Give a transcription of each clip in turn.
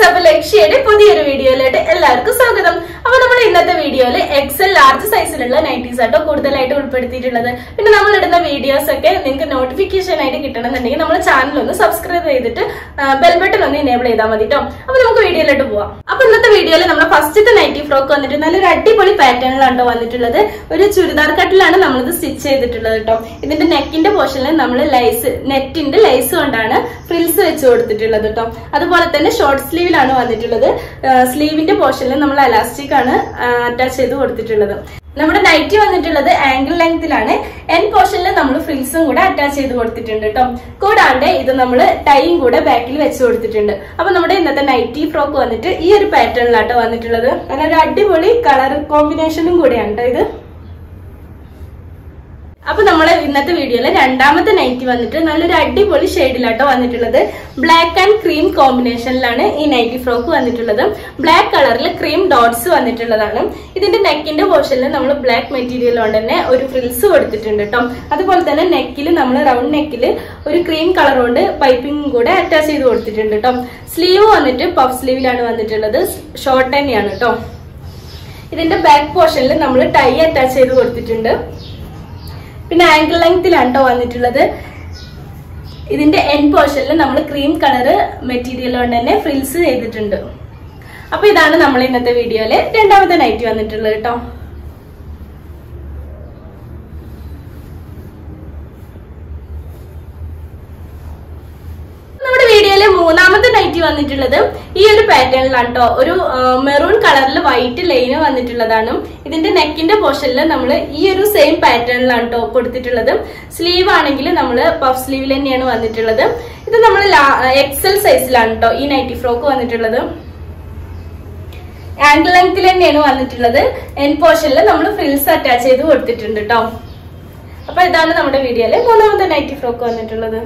അപ്പൊ ലക്ഷ്യയുടെ പുതിയൊരു വീഡിയോയിലോട്ട് എല്ലാവർക്കും സ്വാഗതം അപ്പൊ നമ്മൾ ഇന്നത്തെ വീഡിയോയിൽ എക്സൽ ലാർജ് സൈസിലുള്ള നൈറ്റീസ് ആട്ടോ കൂടുതലായിട്ട് ഉൾപ്പെടുത്തിയിട്ടുള്ളത് പിന്നെ നമ്മൾ ഇടുന്ന വീഡിയോസ് ഒക്കെ നിങ്ങൾക്ക് നോട്ടിഫിക്കേഷൻ ആയിട്ട് കിട്ടണമെന്നുണ്ടെങ്കിൽ നമ്മുടെ ചാനൽ ഒന്ന് സബ്സ്ക്രൈബ് ചെയ്തിട്ട് ബെൽ ബട്ടൺ ഒന്ന് എനേബിൾ ചെയ്താൽ മതി കേട്ടോ അപ്പൊ നമുക്ക് വീഡിയോയിലോട്ട് പോവാം അപ്പൊ ഇന്നത്തെ വീഡിയോയിൽ നമ്മുടെ ഫസ്റ്റത്തെ നൈറ്റി ഫ്രോക്ക് വന്നിട്ട് നല്ലൊരു അടിപൊളി പാറ്റേണിലാണ് വന്നിട്ടുള്ളത് ഒരു ചുരിദാർ കട്ടിലാണ് നമ്മളിത് സ്റ്റിച്ച് ചെയ്തിട്ടുള്ളത് കേട്ടോ ഇതിന്റെ നെക്കിന്റെ പോർഷനിൽ നമ്മൾ ലൈസ് നെറ്റിന്റെ ലൈസ് കൊണ്ടാണ് ഫ്രിൽസ് വെച്ച് കൊടുത്തിട്ടുള്ളത് കേട്ടോ അതുപോലെ തന്നെ ഷോർട്ട് സ്ലീവിലാണ് വന്നിട്ടുള്ളത് സ്ലീവിന്റെ പോർഷനിൽ നമ്മൾ അലാസ്റ്റിക് ആണ് അറ്റാച്ച് ചെയ്ത് കൊടുത്തിട്ടുള്ളത് നമ്മുടെ നൈറ്റി വന്നിട്ടുള്ളത് ആംഗിൾ ലെങ്തിലാണ് എൻ പോർഷനിൽ നമ്മൾ ഫ്രിൽസും കൂടെ അറ്റാച്ച് ചെയ്ത് കൊടുത്തിട്ടുണ്ട് കേട്ടോ കൂടാണ്ട് ഇത് നമ്മൾ ടൈയും കൂടെ ബാക്കിൽ വെച്ച് കൊടുത്തിട്ടുണ്ട് അപ്പൊ നമ്മുടെ ഇന്നത്തെ നൈറ്റി ഫ്രോക്ക് വന്നിട്ട് ഈ ഒരു പാറ്റേണിലാട്ടോ വന്നിട്ടുള്ളത് നല്ലൊരു അടിപൊളി കളർ കോമ്പിനേഷനും കൂടെയാണ് കേട്ടോ ഇത് അപ്പൊ നമ്മളെ ഇന്നത്തെ വീഡിയോയില് രണ്ടാമത്തെ നൈറ്റി വന്നിട്ട് നല്ലൊരു അടിപൊളി ഷെയ്ഡിലാട്ടോ വന്നിട്ടുള്ളത് ബ്ലാക്ക് ആൻഡ് ക്രീം കോമ്പിനേഷനിലാണ് ഈ നൈറ്റി ഫ്രോക്ക് വന്നിട്ടുള്ളത് ബ്ലാക്ക് കളറിൽ ക്രീം ഡോട്ട്സ് വന്നിട്ടുള്ളതാണ് ഇതിന്റെ നെക്കിന്റെ പോർഷനിൽ നമ്മൾ ബ്ലാക്ക് മെറ്റീരിയൽ കൊണ്ട് തന്നെ ഒരു ഫ്രിൽസ് കൊടുത്തിട്ടുണ്ട് കേട്ടോ അതുപോലെ തന്നെ നെക്കിൽ നമ്മൾ റൗണ്ട് നെക്കിൽ ഒരു ക്രീം കളർ കൊണ്ട് പൈപ്പിംഗ് കൂടെ അറ്റാച്ച് ചെയ്ത് കൊടുത്തിട്ടുണ്ട് കേട്ടോ സ്ലീവ് വന്നിട്ട് പഫ് സ്ലീവിലാണ് വന്നിട്ടുള്ളത് ഷോർട്ട് തന്നെയാണ് കേട്ടോ ഇതിന്റെ ബാക്ക് പോർഷനിൽ നമ്മൾ ടൈ അറ്റാച്ച് ചെയ്ത് കൊടുത്തിട്ടുണ്ട് പിന്നെ ആംഗിൾ ലെങ്തിലാണ് കേട്ടോ വന്നിട്ടുള്ളത് ഇതിന്റെ എൻ പോർഷനിൽ നമ്മൾ ക്രീം കളർ മെറ്റീരിയൽ കൊണ്ട് തന്നെ ഫ്രിൽസ് ചെയ്തിട്ടുണ്ട് അപ്പൊ ഇതാണ് നമ്മൾ ഇന്നത്തെ വീഡിയോയില് രണ്ടാമത്തെ നൈറ്റ് വന്നിട്ടുള്ളത് കേട്ടോ നമ്മുടെ വീഡിയോയിലെ മൂന്നാമത്തെ നൈറ്റി വന്നിട്ടുള്ളത് ഈ ഒരു പാറ്റേണിലാണ് കേട്ടോ ഒരു മെറൂൺ കളറിൽ വൈറ്റ് ലൈന് വന്നിട്ടുള്ളതാണ് ഇതിന്റെ നെക്കിന്റെ പോർഷനിൽ നമ്മൾ ഈ ഒരു സെയിം പാറ്റേണിലാണ് കേട്ടോ കൊടുത്തിട്ടുള്ളത് സ്ലീവ് ആണെങ്കിൽ നമ്മൾ പഫ് സ്ലീവിൽ തന്നെയാണ് വന്നിട്ടുള്ളത് ഇത് നമ്മൾ എക്സൽ സൈസിലാണ് കേട്ടോ ഈ നൈറ്റി ഫ്രോക്ക് വന്നിട്ടുള്ളത് ആംഗിൾ ലെങ്ത്തിൽ തന്നെയാണ് വന്നിട്ടുള്ളത് എൻ പോർഷനിൽ നമ്മൾ ഫ്രിൽസ് അറ്റാച്ച് ചെയ്ത് കൊടുത്തിട്ടുണ്ട് കേട്ടോ അപ്പൊ ഇതാണ് നമ്മുടെ വീഡിയോയിലെ മൂന്നാമത്തെ നൈറ്റി ഫ്രോക്ക് വന്നിട്ടുള്ളത്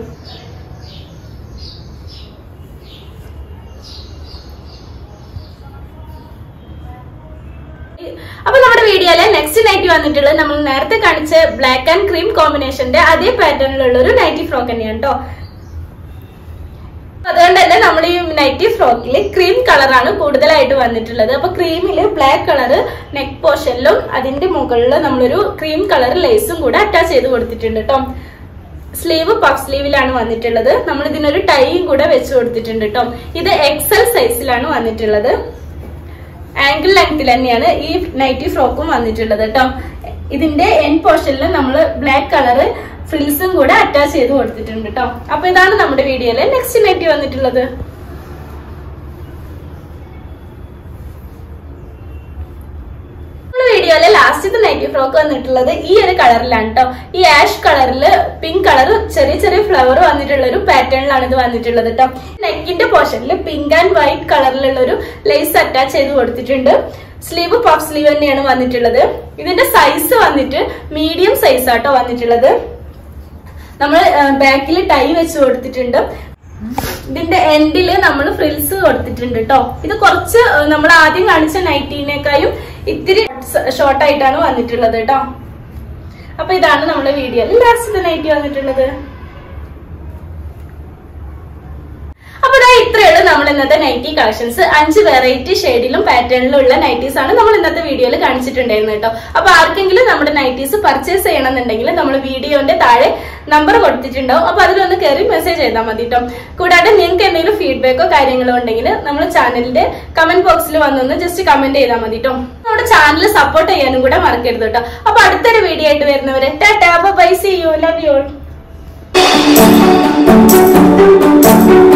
അപ്പൊ നമ്മുടെ വീഡിയോയിലെ നെക്സ്റ്റ് നൈറ്റി വന്നിട്ടുള്ളത് നമ്മൾ നേരത്തെ കാണിച്ച ബ്ലാക്ക് ആൻഡ് ക്രീം കോമ്പിനേഷന്റെ അതേ പാറ്റേണിലുള്ള ഒരു നൈറ്റി ഫ്രോക്ക് തന്നെയാണ് കേട്ടോ അതുകൊണ്ട് തന്നെ നമ്മൾ ഈ നൈറ്റി ഫ്രോക്കിൽ ക്രീം കളറാണ് കൂടുതലായിട്ട് വന്നിട്ടുള്ളത് അപ്പൊ ക്രീമിൽ ബ്ലാക്ക് കളർ നെക്ക് പോർഷനിലും അതിന്റെ മുകളിൽ നമ്മളൊരു ക്രീം കളർ ലേസും കൂടെ അറ്റാച്ച് ചെയ്ത് കൊടുത്തിട്ടുണ്ട് കേട്ടോ സ്ലീവ് പഫ് സ്ലീവിലാണ് വന്നിട്ടുള്ളത് നമ്മൾ ഇതിനൊരു ടൈയും കൂടെ വെച്ച് കൊടുത്തിട്ടുണ്ട് കേട്ടോ ഇത് എക്സൽ സൈസിലാണ് വന്നിട്ടുള്ളത് ആംഗിൾ ലെങ്ത്തിൽ തന്നെയാണ് ഈ നൈറ്റി ഫ്രോക്കും വന്നിട്ടുള്ളത് കേട്ടോ ഇതിന്റെ എൻ പോർഷനിൽ നമ്മൾ ബ്ലാക്ക് കളറ് ഫ്രിൽസും കൂടെ അറ്റാച്ച് ചെയ്ത് കൊടുത്തിട്ടുണ്ട് കേട്ടോ അപ്പൊ ഇതാണ് നമ്മുടെ വീഡിയോയിലെ നെക്സ്റ്റ് നൈറ്റി വന്നിട്ടുള്ളത് വീഡിയോയിലെ ലാസ്റ്റത്തെ നൈറ്റി ഫ്രോക്ക് വന്നിട്ടുള്ളത് ഈ ഒരു കളറിലാണ് കേട്ടോ ഈ ആഷ് കളറില് പിങ്ക് കളർ ചെറിയ ചെറിയ ഫ്ലവർ വന്നിട്ടുള്ള ഒരു പാറ്റേണിലാണ് ഇത് വന്നിട്ടുള്ളത് കേട്ടോ നെക്കിന്റെ പോർഷനിൽ പിങ്ക് ആൻഡ് വൈറ്റ് കളറിലുള്ള ഒരു ലേസ് അറ്റാച്ച് ചെയ്ത് കൊടുത്തിട്ടുണ്ട് സ്ലീവ് പഫ് സ്ലീവ് തന്നെയാണ് വന്നിട്ടുള്ളത് ഇതിന്റെ സൈസ് വന്നിട്ട് മീഡിയം സൈസ് ആട്ടോ വന്നിട്ടുള്ളത് നമ്മൾ ബാക്കിൽ ടൈ വെച്ച് കൊടുത്തിട്ടുണ്ട് ഇതിന്റെ എൻഡില് നമ്മൾ ഫ്രിൽസ് കൊടുത്തിട്ടുണ്ട് കേട്ടോ ഇത് കുറച്ച് നമ്മൾ ആദ്യം കാണിച്ച നൈറ്റീനേക്കാളും ഇത്തിരി ഷോർട്ട് ആയിട്ടാണ് വന്നിട്ടുള്ളത് കേട്ടോ അപ്പൊ ഇതാണ് നമ്മുടെ വീഡിയോയിൽ ലാസ്റ്റ് നൈറ്റി വന്നിട്ടുള്ളത് അപ്പൊ ഇതാ ഇത്രയുള്ളൂ നമ്മൾ ഇന്നത്തെ നൈറ്റി കളക്ഷൻസ് അഞ്ച് വെറൈറ്റി ഷെയ്ഡിലും പാറ്റേണിലും ഉള്ള നൈറ്റീസ് ആണ് നമ്മൾ ഇന്നത്തെ വീഡിയോയിൽ കാണിച്ചിട്ടുണ്ടായിരുന്നത് കേട്ടോ അപ്പൊ ആർക്കെങ്കിലും നമ്മുടെ നൈറ്റീസ് പർച്ചേസ് ചെയ്യണമെന്നുണ്ടെങ്കിൽ നമ്മൾ വീഡിയോന്റെ താഴെ നമ്പർ കൊടുത്തിട്ടുണ്ടാവും അപ്പൊ അതിലൊന്ന് കയറി മെസ്സേജ് ചെയ്താൽ മതി കേട്ടോ കൂടാതെ നിങ്ങൾക്ക് എന്തെങ്കിലും ഫീഡ്ബാക്കോ കാര്യങ്ങളോ ഉണ്ടെങ്കിൽ നമ്മുടെ ചാനലിന്റെ കമന്റ് ബോക്സിൽ വന്നൊന്ന് ജസ്റ്റ് കമന്റ് ചെയ്താൽ മതി കേട്ടോ നമ്മുടെ ചാനൽ സപ്പോർട്ട് ചെയ്യാനും കൂടെ മറക്കരുത് കേട്ടോ അപ്പൊ അടുത്തൊരു വീഡിയോ ആയിട്ട് വരുന്നവരെ tata bye see you love U